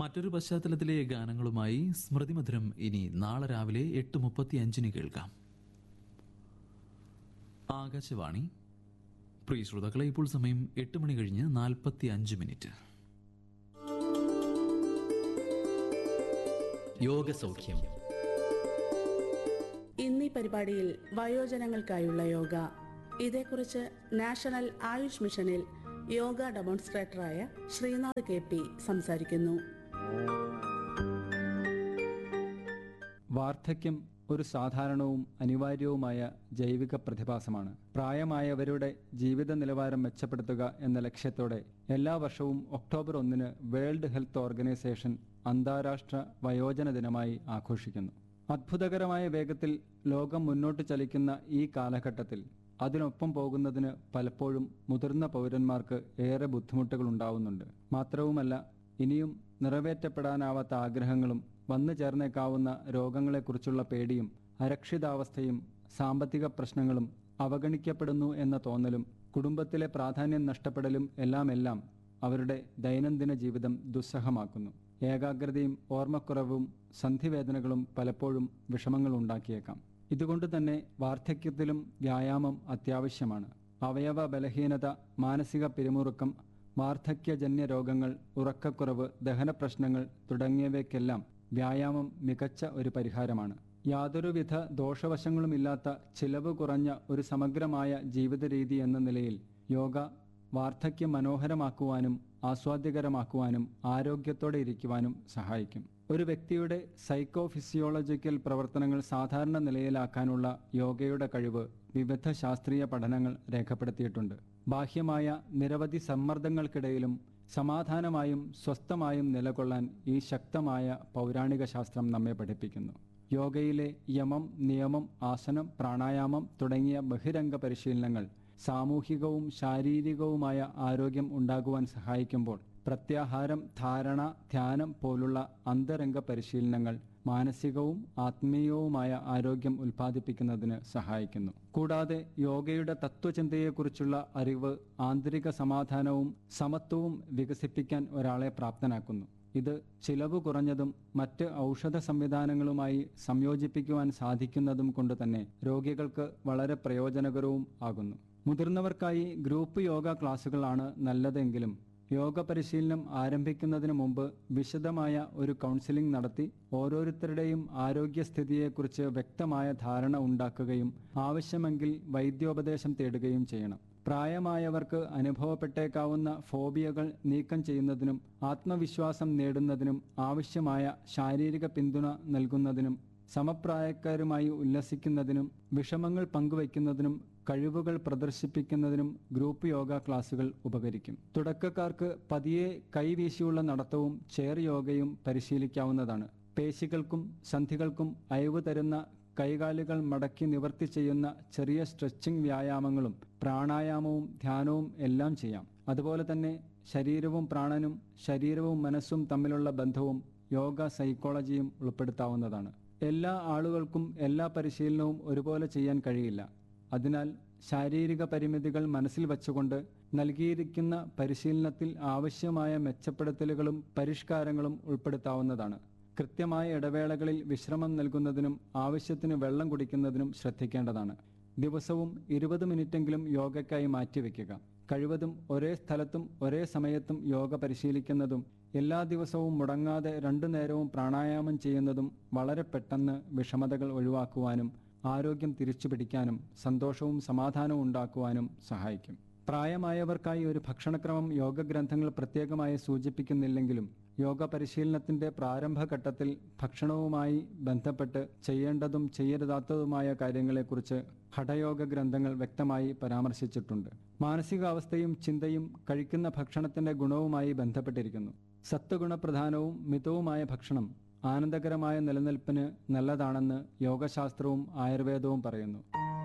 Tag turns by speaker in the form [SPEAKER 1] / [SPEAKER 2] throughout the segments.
[SPEAKER 1] മറ്റൊരു പശ്ചാത്തലത്തിലെ ഗാനങ്ങളുമായി സ്മൃതിമധുരം ഇനി നാളെ രാവിലെ എട്ട് മുപ്പത്തി അഞ്ചിന് കേൾക്കാം ആകാശവാണി പ്രിയ ശ്രോതാക്കളെ ഇപ്പോൾ സമയം എട്ട് മണി കഴിഞ്ഞ് നാൽപ്പത്തി അഞ്ച് മിനിറ്റ്
[SPEAKER 2] യോഗസൗഖ്യം
[SPEAKER 3] ഇന്നീ പരിപാടിയിൽ വയോജനങ്ങൾക്കായുള്ള യോഗ ഇതേക്കുറിച്ച് നാഷണൽ ആയുഷ് മിഷനിൽ യോഗ ഡെമോൺസ്ട്രേറ്ററായ ശ്രീനാഥ് കെ പി സംസാരിക്കുന്നു
[SPEAKER 4] വാർദ്ധക്യം ഒരു സാധാരണവും അനിവാര്യവുമായ ജൈവിക പ്രതിഭാസമാണ് പ്രായമായവരുടെ ജീവിത നിലവാരം മെച്ചപ്പെടുത്തുക എന്ന ലക്ഷ്യത്തോടെ എല്ലാ വർഷവും ഒക്ടോബർ ഒന്നിന് വേൾഡ് ഹെൽത്ത് ഓർഗനൈസേഷൻ അന്താരാഷ്ട്ര വയോജന ദിനമായി ആഘോഷിക്കുന്നു അത്ഭുതകരമായ വേഗത്തിൽ ലോകം മുന്നോട്ട് ചലിക്കുന്ന ഈ കാലഘട്ടത്തിൽ അതിനൊപ്പം പോകുന്നതിന് പലപ്പോഴും മുതിർന്ന പൗരന്മാർക്ക് ഏറെ ബുദ്ധിമുട്ടുകൾ ഉണ്ടാവുന്നുണ്ട് മാത്രവുമല്ല ഇനിയും നിറവേറ്റപ്പെടാനാവാത്ത ആഗ്രഹങ്ങളും വന്നു ചേർന്നേക്കാവുന്ന രോഗങ്ങളെക്കുറിച്ചുള്ള പേടിയും അരക്ഷിതാവസ്ഥയും സാമ്പത്തിക പ്രശ്നങ്ങളും അവഗണിക്കപ്പെടുന്നു എന്ന തോന്നലും കുടുംബത്തിലെ പ്രാധാന്യം നഷ്ടപ്പെടലും എല്ലാം എല്ലാം അവരുടെ ദൈനംദിന ജീവിതം ദുസ്സഹമാക്കുന്നു ഏകാഗ്രതയും ഓർമ്മക്കുറവും സന്ധിവേദനകളും പലപ്പോഴും വിഷമങ്ങൾ ഉണ്ടാക്കിയേക്കാം ഇതുകൊണ്ട് തന്നെ വാർദ്ധക്യത്തിലും വ്യായാമം അത്യാവശ്യമാണ് അവയവ ബലഹീനത മാനസിക പിരിമുറുക്കം വാർദ്ധക്യജന്യ രോഗങ്ങൾ ഉറക്കക്കുറവ് ദഹന പ്രശ്നങ്ങൾ തുടങ്ങിയവയ്ക്കെല്ലാം വ്യായാമം മികച്ച ഒരു പരിഹാരമാണ് യാതൊരുവിധ ദോഷവശങ്ങളുമില്ലാത്ത ചിലവ് കുറഞ്ഞ ഒരു സമഗ്രമായ ജീവിത രീതി എന്ന നിലയിൽ യോഗ വാർദ്ധക്യം മനോഹരമാക്കുവാനും ആസ്വാദ്യകരമാക്കുവാനും ആരോഗ്യത്തോടെ ഇരിക്കുവാനും സഹായിക്കും ഒരു വ്യക്തിയുടെ സൈക്കോ ഫിസിയോളജിക്കൽ പ്രവർത്തനങ്ങൾ സാധാരണ നിലയിലാക്കാനുള്ള യോഗയുടെ കഴിവ് വിവിധ ശാസ്ത്രീയ പഠനങ്ങൾ രേഖപ്പെടുത്തിയിട്ടുണ്ട് ബാഹ്യമായ നിരവധി സമ്മർദ്ദങ്ങൾക്കിടയിലും സമാധാനമായും സ്വസ്ഥമായും നിലകൊള്ളാൻ ഈ ശക്തമായ പൗരാണിക ശാസ്ത്രം നമ്മെ പഠിപ്പിക്കുന്നു യോഗയിലെ യമം നിയമം ആസനം പ്രാണായാമം തുടങ്ങിയ ബഹിരംഗ പരിശീലനങ്ങൾ സാമൂഹികവും ശാരീരികവുമായ ആരോഗ്യം ഉണ്ടാകുവാൻ സഹായിക്കുമ്പോൾ പ്രത്യാഹാരം ധാരണ ധ്യാനം പോലുള്ള അന്തരംഗ പരിശീലനങ്ങൾ മാനസികവും ആത്മീയവുമായ ആരോഗ്യം ഉൽപ്പാദിപ്പിക്കുന്നതിന് സഹായിക്കുന്നു കൂടാതെ യോഗയുടെ തത്വചിന്തയെക്കുറിച്ചുള്ള അറിവ് ആന്തരിക സമാധാനവും സമത്വവും വികസിപ്പിക്കാൻ ഒരാളെ പ്രാപ്തനാക്കുന്നു ഇത് ചിലവ് കുറഞ്ഞതും മറ്റ് ഔഷധ സംവിധാനങ്ങളുമായി സംയോജിപ്പിക്കുവാൻ സാധിക്കുന്നതും കൊണ്ട് തന്നെ രോഗികൾക്ക് വളരെ പ്രയോജനകരവും ആകുന്നു മുതിർന്നവർക്കായി ഗ്രൂപ്പ് യോഗ ക്ലാസുകളാണ് നല്ലതെങ്കിലും യോഗ പരിശീലനം ആരംഭിക്കുന്നതിന് മുമ്പ് വിശദമായ ഒരു കൗൺസിലിംഗ് നടത്തി ഓരോരുത്തരുടെയും ആരോഗ്യസ്ഥിതിയെക്കുറിച്ച് വ്യക്തമായ ധാരണ ഉണ്ടാക്കുകയും ആവശ്യമെങ്കിൽ വൈദ്യോപദേശം തേടുകയും ചെയ്യണം പ്രായമായവർക്ക് അനുഭവപ്പെട്ടേക്കാവുന്ന ഫോബിയകൾ നീക്കം ചെയ്യുന്നതിനും ആത്മവിശ്വാസം നേടുന്നതിനും ആവശ്യമായ ശാരീരിക പിന്തുണ നൽകുന്നതിനും സമപ്രായക്കാരുമായി ഉല്ലസിക്കുന്നതിനും വിഷമങ്ങൾ പങ്കുവയ്ക്കുന്നതിനും കഴിവുകൾ പ്രദർശിപ്പിക്കുന്നതിനും ഗ്രൂപ്പ് യോഗ ക്ലാസുകൾ ഉപകരിക്കും തുടക്കക്കാർക്ക് പതിയെ കൈവീശിയുള്ള നടത്തവും ചെയർ യോഗയും പരിശീലിക്കാവുന്നതാണ് പേശികൾക്കും സന്ധികൾക്കും അയവ് തരുന്ന കൈകാലുകൾ മടക്കി നിവർത്തി ചെയ്യുന്ന ചെറിയ സ്ട്രെച്ചിങ് വ്യായാമങ്ങളും പ്രാണായാമവും ധ്യാനവും എല്ലാം ചെയ്യാം അതുപോലെ തന്നെ ശരീരവും പ്രാണനും ശരീരവും മനസ്സും തമ്മിലുള്ള ബന്ധവും യോഗ സൈക്കോളജിയും ഉൾപ്പെടുത്താവുന്നതാണ് എല്ലാ ആളുകൾക്കും എല്ലാ പരിശീലനവും ഒരുപോലെ ചെയ്യാൻ കഴിയില്ല അതിനാൽ ശാരീരിക പരിമിതികൾ മനസ്സിൽ വച്ചുകൊണ്ട് നൽകിയിരിക്കുന്ന പരിശീലനത്തിൽ ആവശ്യമായ മെച്ചപ്പെടുത്തലുകളും പരിഷ്കാരങ്ങളും ഉൾപ്പെടുത്താവുന്നതാണ് കൃത്യമായ ഇടവേളകളിൽ വിശ്രമം നൽകുന്നതിനും ആവശ്യത്തിന് വെള്ളം കുടിക്കുന്നതിനും ശ്രദ്ധിക്കേണ്ടതാണ് ദിവസവും ഇരുപത് മിനിറ്റെങ്കിലും യോഗയ്ക്കായി മാറ്റിവെക്കുക കഴിവതും ഒരേ സ്ഥലത്തും ഒരേ സമയത്തും യോഗ പരിശീലിക്കുന്നതും എല്ലാ ദിവസവും മുടങ്ങാതെ രണ്ടു നേരവും പ്രാണായാമം ചെയ്യുന്നതും വളരെ പെട്ടെന്ന് വിഷമതകൾ ഒഴിവാക്കുവാനും ആരോഗ്യം തിരിച്ചുപിടിക്കാനും സന്തോഷവും സമാധാനവും ഉണ്ടാക്കുവാനും സഹായിക്കും പ്രായമായവർക്കായി ഒരു ഭക്ഷണക്രമം യോഗ ഗ്രന്ഥങ്ങൾ പ്രത്യേകമായി സൂചിപ്പിക്കുന്നില്ലെങ്കിലും യോഗ പരിശീലനത്തിന്റെ പ്രാരംഭഘട്ടത്തിൽ ഭക്ഷണവുമായി ബന്ധപ്പെട്ട് ചെയ്യേണ്ടതും ചെയ്യരുതാത്തതുമായ കാര്യങ്ങളെക്കുറിച്ച് ഹഠയോഗ ഗ്രന്ഥങ്ങൾ വ്യക്തമായി പരാമർശിച്ചിട്ടുണ്ട് മാനസികാവസ്ഥയും ചിന്തയും കഴിക്കുന്ന ഭക്ഷണത്തിന്റെ ഗുണവുമായി ബന്ധപ്പെട്ടിരിക്കുന്നു സത്വഗുണപ്രധാനവും മിതവുമായ ഭക്ഷണം ആനന്ദകരമായ നിലനിൽപ്പിന് നല്ലതാണെന്ന് യോഗശാസ്ത്രവും ആയുർവേദവും പറയുന്നു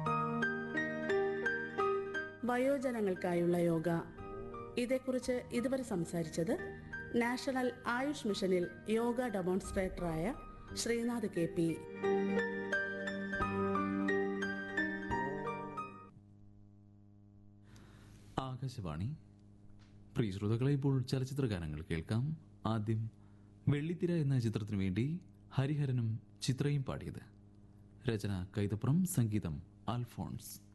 [SPEAKER 3] വയോജനങ്ങൾക്കായുള്ള യോഗ ഇതേക്കുറിച്ച് ഇതുവരെ സംസാരിച്ചത് നാഷണൽ ആയുഷ് മിഷനിൽ യോഗ ഡെമോൺസ്ട്രേറ്ററായ ശ്രീനാഥ് കെ പി
[SPEAKER 1] ആകാശവാണി പ്രിയ ശ്രോതാക്കളെ ഇപ്പോൾ ചലച്ചിത്ര ഗാനങ്ങൾ കേൾക്കാം ആദ്യം വെള്ളിത്തിര എന്ന ചിത്രത്തിനു വേണ്ടി ഹരിഹരനും ചിത്രയും പാടിയത് രചന കൈതപ്രം സംഗീതം അൽഫോൺസ്